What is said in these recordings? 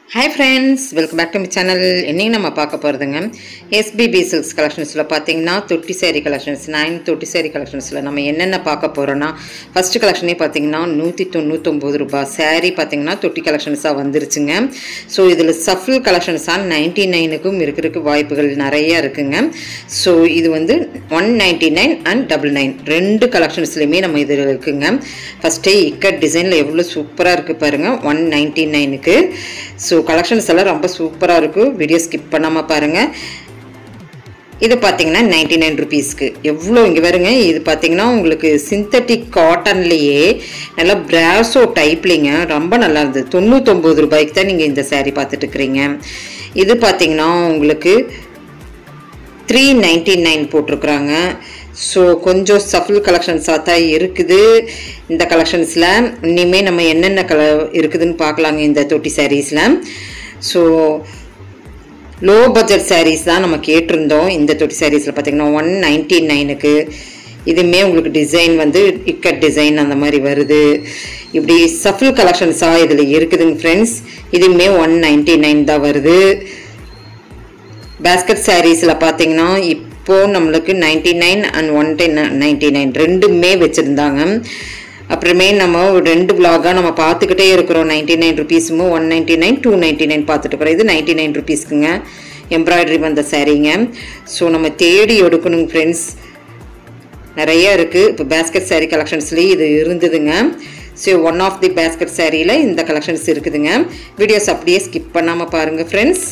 hi friends welcome back to my channel என்னைக்கு நம்ம பார்க்க போகிறதுங்க எஸ்பிபி சில்க்ஸ் கலெக்ஷன்ஸில் பார்த்தீங்கன்னா தொட்டி சேரீ கலெக்ஷன்ஸ் நைன் தொட்டி சேரீ கலெக்ஷன்ஸில் நம்ம என்னென்ன பார்க்க போகிறோன்னா ஃபஸ்ட்டு கலெக்ஷனே பார்த்தீங்கன்னா நூற்றி தொண்ணூத்தொம்பது ரூபாய் saree பார்த்தீங்கன்னா தொட்டி கலெக்ஷன்ஸாக வந்துருச்சுங்க ஸோ இதில் சஃபில் கலெக்ஷன்ஸாக நைன்ட்டி நைனுக்கும் இருக்கிறதுக்கு வாய்ப்புகள் நிறைய இருக்குங்க ஸோ இது வந்து one ninety nine and double nine ரெண்டு கலெக்ஷன்ஸ்லையுமே நம்ம இதில் இருக்குங்க ஃபஸ்ட்டே இக்கட் டிசைனில் எவ்வளோ சூப்பராக இருக்குது பாருங்கள் ஒன் நைன்ட்டி நைனுக்கு ஸோ கலெக்ஷன்ஸ் எல்லாம் ரொம்ப சூப்பராக இருக்கும் வீடியோ ஸ்கிப் பண்ணாமல் பாருங்கள் இது பார்த்தீங்கன்னா நைன்டி நைன் ருபீஸ்க்கு எவ்வளோ இங்கே வருங்க இது பார்த்தீங்கன்னா உங்களுக்கு சிந்தட்டிக் காட்டன்லேயே நல்லா பிராசோ டைப்லிங்க ரொம்ப நல்லா இருந்தது தொண்ணூத்தொம்பது ரூபாய்க்கு தான் நீங்கள் இந்த saree பார்த்துட்டு இருக்கிறீங்க இது பார்த்தீங்கன்னா உங்களுக்கு த்ரீ நைன்டி நைன் போட்டிருக்குறாங்க ஸோ கொஞ்சம் சஃபில் கலெக்ஷன்ஸாக தான் இருக்குது இந்த கலெக்ஷன்ஸில் இனிமேல் நம்ம என்னென்ன கல இருக்குதுன்னு பார்க்கலாங்க இந்த தொட்டி சாரீஸில் ஸோ லோ பட்ஜெட் சாரீஸ் தான் நம்ம கேட்டிருந்தோம் இந்த தொட்டி சாரீஸில் பார்த்தீங்கன்னா ஒன் நைன்டி நைனுக்கு இதுவுமே உங்களுக்கு டிசைன் வந்து இக்கட் டிசைன் அந்த மாதிரி வருது இப்படி சஃபில் கலெக்ஷன்ஸாக இதில் இருக்குதுங்க ஃப்ரெண்ட்ஸ் இதுவுமே ஒன் நைன்டி நைன் தான் வருது பேஸ்கட் சாரீஸில் பார்த்தீங்கன்னா இப்போ நம்மளுக்கு ninety nine and one ten ninety nine ரெண்டுமே வச்சுருந்தாங்க அப்புறமே நம்ம ஒரு ரெண்டு விலாகாக நம்ம பார்த்துக்கிட்டே இருக்கிறோம் நைன்டி நைன் ருபீஸும் one ninety nine two ninety nine பார்த்துட்டு இருக்கிறோம் இது நைன்டி நைன் ருபீஸ்க்குங்க எம்ப்ராய்டரி வந்த சாரீங்க ஸோ நம்ம தேடி எடுக்கணுங்க ஃப்ரெண்ட்ஸ் நிறைய இருக்குது இப்போ பேஸ்கெட் saree கலெக்ஷன்ஸ்லேயே இது இருந்ததுங்க so one of the basket சாரியில் இந்த கலெக்ஷன்ஸ் இருக்குதுங்க வீடியோஸ் அப்படியே ஸ்கிப் பண்ணாமல் பாருங்கள் ஃப்ரெண்ட்ஸ்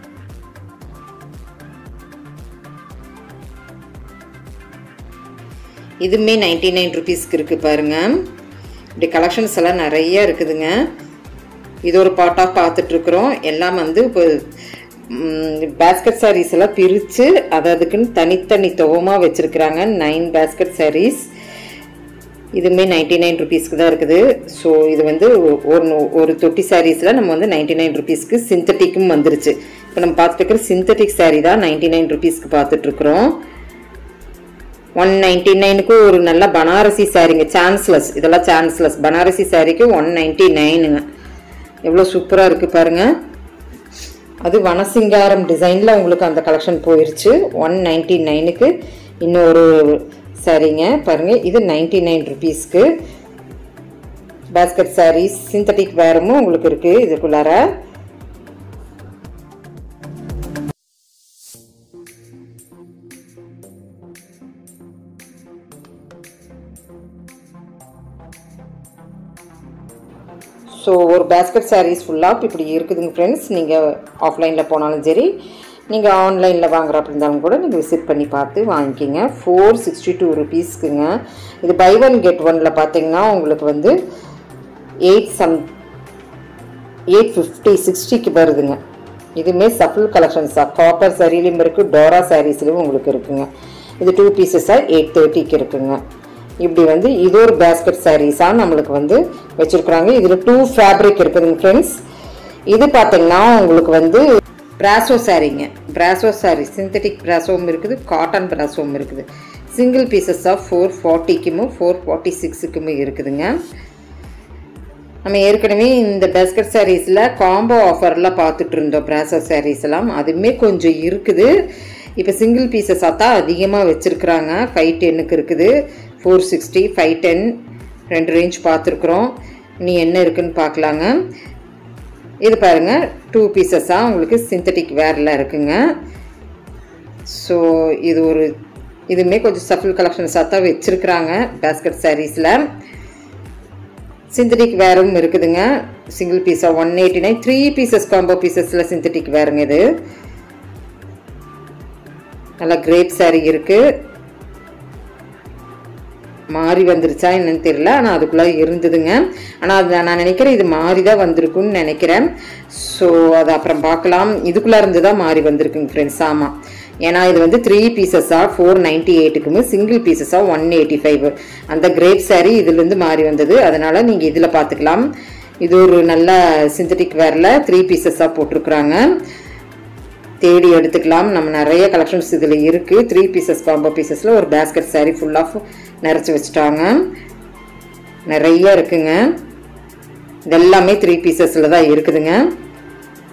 இதுவுமே நைன்டி நைன் ருபீஸ்க்கு இருக்குது பாருங்கள் இப்படி கலெக்ஷன்ஸ் எல்லாம் நிறைய இருக்குதுங்க இது ஒரு பார்ட்டாக பார்த்துட்ருக்குறோம் எல்லாம் வந்து இப்போ பேஸ்கட் சாரீஸ் எல்லாம் பிரித்து அது அதுக்குன்னு தனித்தனி தொகமாக வச்சுருக்குறாங்க நைன் பேஸ்கட் சாரீஸ் இதுவுமே நைன்டி நைன் ருபீஸ்க்கு தான் இருக்குது ஸோ இது வந்து ஒரு ஒரு தொட்டி சாரீஸில் நம்ம வந்து நைன்டி நைன் ருபீஸ்க்கு சிந்தட்டிக்கும் வந்துருச்சு இப்போ நம்ம பார்த்துட்டு இருக்கிற சிந்தட்டிக் சாரீ தான் நைன்டி நைன் ருபீஸ்க்கு பார்த்துட்ருக்குறோம் ஒன் நைன்டி நைனுக்கு ஒரு நல்ல பனாரசி சாரீங்க சான்ஸ்லெஸ் இதெல்லாம் சான்ஸ்லெஸ் பனாரசி சாரீக்கு ஒன் நைன்டி நைனுங்க எவ்வளோ சூப்பராக இருக்குது பாருங்கள் அது வனசிங்காரம் டிசைனில் உங்களுக்கு அந்த கலெக்ஷன் போயிருச்சு ஒன் நைன்டி நைனுக்கு இன்னொரு சாரீங்க பாருங்கள் இது நைன்டி நைன் ருபீஸ்க்கு பேஸ்கட் சாரீஸ் சிந்தட்டிக் வேரமும் உங்களுக்கு இருக்குது இதுக்குள்ளார ஸோ ஒரு பேஸ்கெட் சாரீஸ் ஃபுல்லாக இப்படி இருக்குதுங்க ஃப்ரெண்ட்ஸ் நீங்கள் ஆஃப்லைனில் போனாலும் சரி நீங்கள் ஆன்லைனில் வாங்குற அப்படி இருந்தாலும் கூட நீங்கள் விசிட் பண்ணி பார்த்து வாங்கிக்கிங்க ஃபோர் சிக்ஸ்டி டூ ருபீஸ்க்குங்க இது பை ஒன் கெட் ஒனில் பார்த்தீங்கன்னா உங்களுக்கு வந்து எயிட் சம் எயிட் ஃபிஃப்டி சிக்ஸ்டிக்கு வருதுங்க இதுவுமே சஃபில் கலெக்ஷன்ஸாக காப்பர் சாரீலையும் இருக்குது டோரா சாரீஸ்லையும் உங்களுக்கு இருக்குங்க இது டூ பீசஸாக எயிட் தேர்ட்டிக்கு இருக்குங்க இப்படி வந்து இது ஒரு பேஸ்கெட் சாரீஸாக நம்மளுக்கு வந்து வச்சுருக்குறாங்க இதில் டூ ஃபேப்ரிக் இருக்குதுங்க ஃப்ரெண்ட்ஸ் இது பார்த்தீங்கன்னா உங்களுக்கு வந்து பிராசோ சாரீங்க பிராசோ சாரீ சிந்தட்டிக் பிராசோவும் இருக்குது காட்டன் பிராசோவும் இருக்குது சிங்கிள் பீசஸ் ஆஃப் ஃபோர் ஃபார்ட்டிக்குமோ ஃபோர் ஃபார்ட்டி சிக்ஸுக்குமே இருக்குதுங்க நம்ம ஏற்கனவே இந்த பேஸ்கெட் சாரீஸில் காம்போ ஆஃபரில் பார்த்துட்டு இருந்தோம் பிராசோ சாரீஸ் எல்லாம் அதுவுமே கொஞ்சம் இருக்குது இப்போ சிங்கிள் பீசஸாக தான் அதிகமாக வச்சுருக்குறாங்க ஃபைவ் டென்னுக்கு இருக்குது ஃபோர் சிக்ஸ்டி ஃபைவ் டென் ரெண்டு ரேஞ்ச் பார்த்துருக்குறோம் நீ என்ன இருக்குன்னு பார்க்கலாங்க இது பாருங்கள் டூ பீசஸாக உங்களுக்கு சிந்தட்டிக் வேரில் இருக்குங்க ஸோ இது ஒரு இதுவுமே கொஞ்சம் சஃபில் கலெக்ஷன்ஸாக தான் வச்சுருக்குறாங்க பேஸ்கட் சாரீஸில் சிந்தட்டிக் வேரும் இருக்குதுங்க சிங்கிள் பீஸாக one eighty nine three pieces combo பீசஸில் சிந்தட்டிக் வேருங்க இது நல்லா கிரேப் சாரீ இருக்குது மாறி வந்துருச்சா என்னன்னு தெரியல ஆனால் அதுக்குள்ளே இருந்ததுங்க ஆனால் அது நான் நினைக்கிறேன் இது மாறி தான் வந்திருக்குன்னு நினைக்கிறேன் ஸோ அதை அப்புறம் பார்க்கலாம் இதுக்குள்ளே இருந்து தான் மாறி வந்திருக்குங்க ஃப்ரெண்ட்ஸ் ஆமாம் ஏன்னா இது வந்து த்ரீ பீசஸாக ஃபோர் நைன்ட்டி எயிட்டுக்குமே சிங்கிள் பீசஸாக ஒன் எயிட்டி ஃபைவ் அந்த கிரேப் சாரீ இதுலேருந்து மாறி வந்தது அதனால் நீங்கள் இதில் பார்த்துக்கலாம் இது ஒரு நல்ல சிந்தட்டிக் வேரில் த்ரீ பீசஸாக போட்டிருக்குறாங்க தேடி எடுத்துக்கலாம் நம்ம நிறைய கலெக்ஷன்ஸ் இதில் இருக்குது த்ரீ பீசஸ் காம்போ பீசஸில் ஒரு பேஸ்கெட் சாரீ ஃபுல்லாக நிறச்சி வச்சுட்டாங்க நிறைய இருக்குங்க இது எல்லாமே த்ரீ பீசஸில் தான் இருக்குதுங்க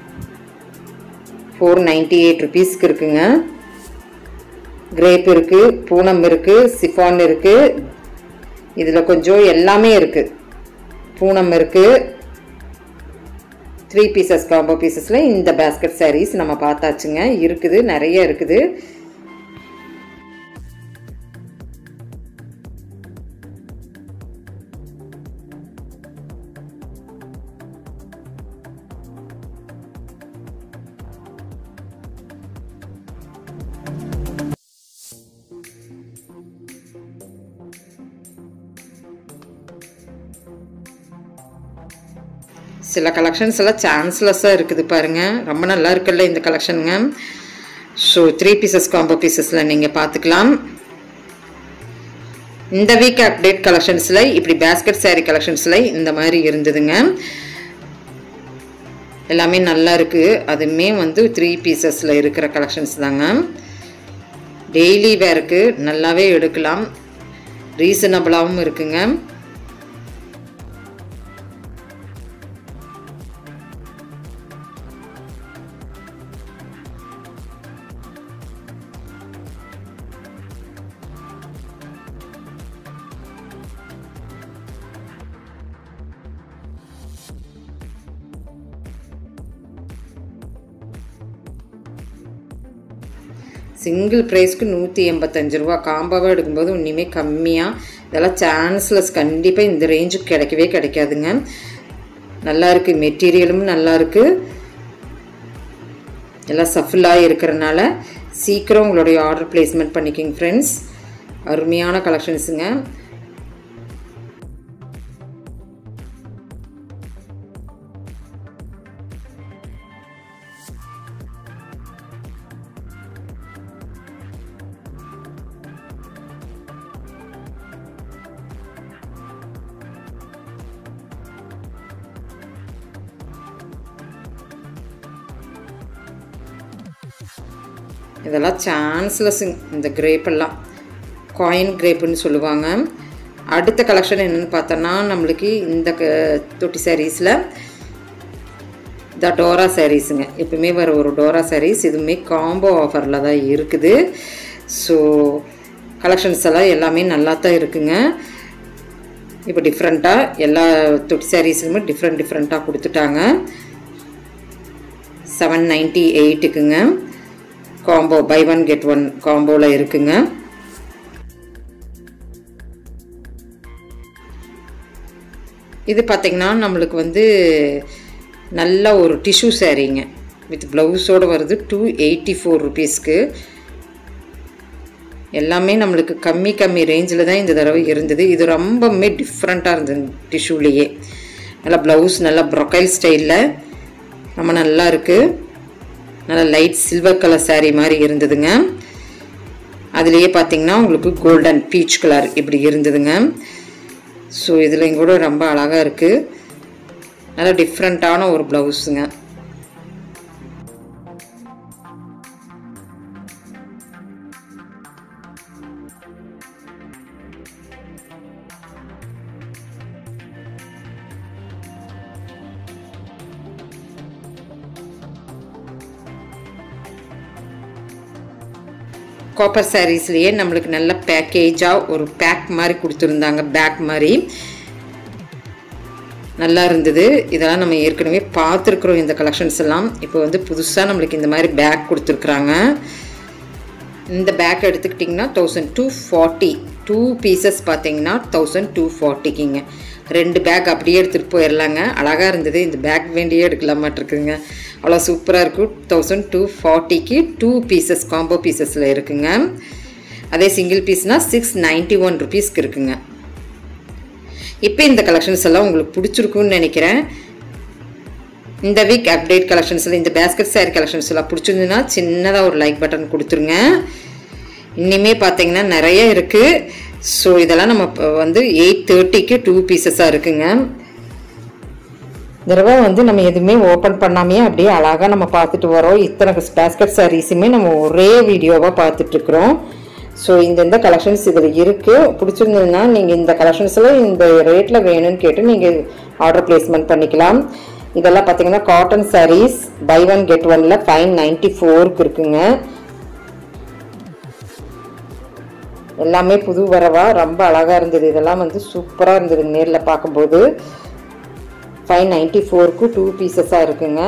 ஃபோர் நைன்டி எயிட் ருபீஸ்க்கு இருக்குங்க கிரேப் இருக்குது பூனம் இருக்குது சிஃபான் இருக்குது இதில் கொஞ்சம் எல்லாமே இருக்குது பூனம் இருக்குது த்ரீ பீசஸ் காம்போ பீசஸில் இந்த பேஸ்கெட் சாரீஸ் நம்ம பார்த்தாச்சுங்க இருக்குது நிறைய இருக்குது சில கலெக்ஷன்ஸ் எல்லாம் சான்ஸ்லெஸ்ஸாக இருக்குது பாருங்கள் ரொம்ப நல்லா இருக்குல்ல இந்த கலெக்ஷனுங்க ஸோ த்ரீ பீசஸ் காம்போ பீசஸில் நீங்கள் பார்த்துக்கலாம் இந்த வீக் அப்டேட் கலெக்ஷன்ஸில் இப்படி பேஸ்கெட் சாரீ கலெக்ஷன்ஸில் இந்த மாதிரி இருந்ததுங்க எல்லாமே நல்லா இருக்குது அதுவுமே வந்து த்ரீ பீசஸில் இருக்கிற கலெக்ஷன்ஸ் தாங்க டெய்லி வேருக்கு நல்லாவே எடுக்கலாம் ரீசனபிளாகவும் இருக்குங்க சிங்கிள் ப்ரைஸ்க்கு நூற்றி எண்பத்தஞ்சு ரூபா காம்பாவாக எடுக்கும்போது ஒன்றுமே கம்மியாக இதெல்லாம் சான்ஸ்லெஸ் கண்டிப்பாக இந்த ரேஞ்சுக்கு கிடைக்கவே கிடைக்காதுங்க நல்லா இருக்குது மெட்டீரியலும் நல்லா இருக்குது எல்லாம் சஃபுல்லாக இருக்கிறனால சீக்கிரம் உங்களுடைய ஆர்டர் பிளேஸ்மெண்ட் பண்ணிக்கிங்க ஃப்ரெண்ட்ஸ் அருமையான கலெக்ஷன்ஸுங்க இதெல்லாம் சான்ஸ்லெஸ்ஸுங்க இந்த கிரேப்பெல்லாம் காயின் கிரேப்புன்னு சொல்லுவாங்க அடுத்த கலெக்ஷன் என்னென்னு பார்த்தோன்னா நம்மளுக்கு இந்த க தொட்டி சாரீஸில் த டோரா சாரீஸுங்க எப்பவுமே வர ஒரு டோரா சாரீஸ் இதுவுமே காம்போ ஆஃபரில் தான் இருக்குது ஸோ கலெக்ஷன்ஸ் எல்லாம் எல்லாமே நல்லா தான் இருக்குங்க இப்போ டிஃப்ரெண்ட்டாக எல்லா தொட்டி சாரீஸுமே டிஃப்ரெண்ட் டிஃப்ரெண்ட்டாக கொடுத்துட்டாங்க செவன் நைன்ட்டி எயிட்டுக்குங்க combo buy one get one காம்போவில் இருக்குங்க இது பார்த்திங்கன்னா நம்மளுக்கு வந்து நல்ல ஒரு டிஷ்யூ சாரீங்க வித் ப்ளவுஸோடு வருது டூ எயிட்டி ஃபோர் ருபீஸ்க்கு எல்லாமே நம்மளுக்கு கம்மி கம்மி ரேஞ்சில் தான் இந்த தடவை இருந்தது இது ரொம்பவுமே டிஃப்ரெண்ட்டாக இருந்தது டிஷ்யூலேயே நல்லா ப்ளவுஸ் நல்லா ப்ரொக்கைல் ஸ்டைலில் ரொம்ப நல்லா இருக்குது நல்லா லைட் சில்வர் கலர் சாரீ மாதிரி இருந்ததுங்க அதுலேயே பார்த்தீங்கன்னா உங்களுக்கு கோல்டன் பீச் கலர் இப்படி இருந்ததுங்க ஸோ இதில் கூட ரொம்ப அழகாக இருக்குது நல்லா டிஃப்ரெண்ட்டான ஒரு ப்ளவுஸுங்க காப்பர் சாரீஸ்லேயே நம்மளுக்கு நல்ல பேக்கேஜாக ஒரு பேக் மாதிரி கொடுத்துருந்தாங்க பேக் மாதிரி நல்லா இருந்தது இதெல்லாம் நம்ம ஏற்கனவே பார்த்துருக்குறோம் இந்த கலெக்ஷன்ஸ் எல்லாம் இப்போ வந்து புதுசாக நம்மளுக்கு இந்த மாதிரி பேக் கொடுத்துருக்குறாங்க இந்த பேக் எடுத்துக்கிட்டிங்கன்னா thousand two forty two pieces பார்த்தீங்கன்னா தௌசண்ட் டூ ஃபார்ட்டிக்குங்க ரெண்டு பேக் அப்படியே எடுத்துகிட்டு போயிடலாங்க அழகாக இருந்தது இந்த பேக் வேண்டியே எடுக்கலாமாட்டிருக்குங்க அவ்வளோ சூப்பராக இருக்கும் தௌசண்ட் டூ ஃபார்ட்டிக்கு டூ பீசஸ் காம்போ பீசஸில் இருக்குங்க அதே சிங்கிள் பீஸ்னால் சிக்ஸ் நைன்ட்டி ஒன் ருபீஸ்க்கு இருக்குங்க இப்போ இந்த கலெக்ஷன்ஸ் எல்லாம் உங்களுக்கு பிடிச்சிருக்குன்னு நினைக்கிறேன் இந்த வீக் அப்டேட் கலெக்ஷன்ஸில் இந்த பேஸ்கெட் சாரி கலெக்ஷன்ஸ் எல்லாம் பிடிச்சிருந்துன்னா சின்னதாக ஒரு லைக் பட்டன் கொடுத்துருங்க இன்னிமே பார்த்தீங்கன்னா நிறைய இருக்குது ஸோ இதெல்லாம் நம்ம இப்போ வந்து எயிட் தேர்ட்டிக்கு டூ பீசஸாக இருக்குங்க தடவை வந்து நம்ம எதுவுமே ஓப்பன் பண்ணாமையே அப்படியே அழகாக நம்ம பார்த்துட்டு வரோம் இத்தனை பேஸ்கெட் சாரீஸுமே நம்ம ஒரே வீடியோவாக பார்த்துட்ருக்குறோம் ஸோ இந்த இந்த கலெக்ஷன்ஸ் இதில் இருக்குது பிடிச்சிருந்ததுன்னா நீங்கள் இந்த கலெக்ஷன்ஸில் இந்த ரேட்டில் வேணும்னு கேட்டு நீங்கள் ஆர்டர் பிளேஸ்மெண்ட் பண்ணிக்கலாம் இதெல்லாம் பார்த்தீங்கன்னா cotton sarees buy one get ஒன்ல ஃபைவ் நைன்டி ஃபோருக்கு இருக்குங்க எல்லாமே புது வரவா ரொம்ப அழகாக இருந்தது இதெல்லாம் வந்து சூப்பராக இருந்தது நேரில் பார்க்கும்போது ஃபைவ் நைன்ட்டி ஃபோருக்கு டூ பீசஸாக இருக்குங்க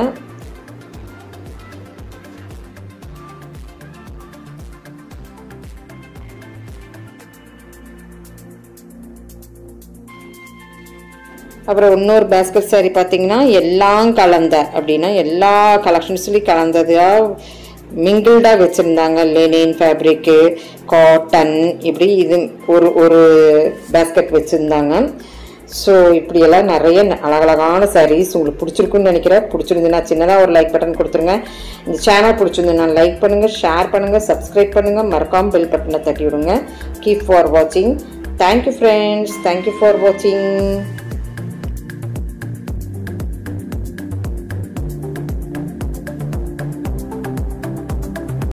அப்புறம் இன்னொரு பேஸ்கெட் saree பார்த்தீங்கன்னா எல்லாம் கலந்த அப்படின்னா எல்லா கலெக்ஷன்ஸ்லையும் கலந்ததா மிங்கிள்டாக வச்சுருந்தாங்க லெனின் ஃபேப்ரிக்கு காட்டன் இப்படி இது ஒரு ஒரு பேஸ்கெட் வச்சுருந்தாங்க ஸோ இப்படியெல்லாம் நிறைய ந- அழகழகான sarees உங்களுக்கு பிடிச்சிருக்குன்னு நினைக்கிறேன் பிடிச்சிருந்துன்னா சின்னதாக ஒரு லைக் பட்டன் கொடுத்துருங்க இந்த சேனல் பிடிச்சிருந்துன்னா லைக் பண்ணுங்கள் ஷேர் பண்ணுங்கள் சப்ஸ்கிரைப் பண்ணுங்கள் மறக்காம பெல் பட்டனை தட்டி விடுங்க கீப் ஃபார் வாட்சிங் தேங்க்யூ ஃப்ரெண்ட்ஸ் தேங்க்யூ ஃபார் வாட்சிங்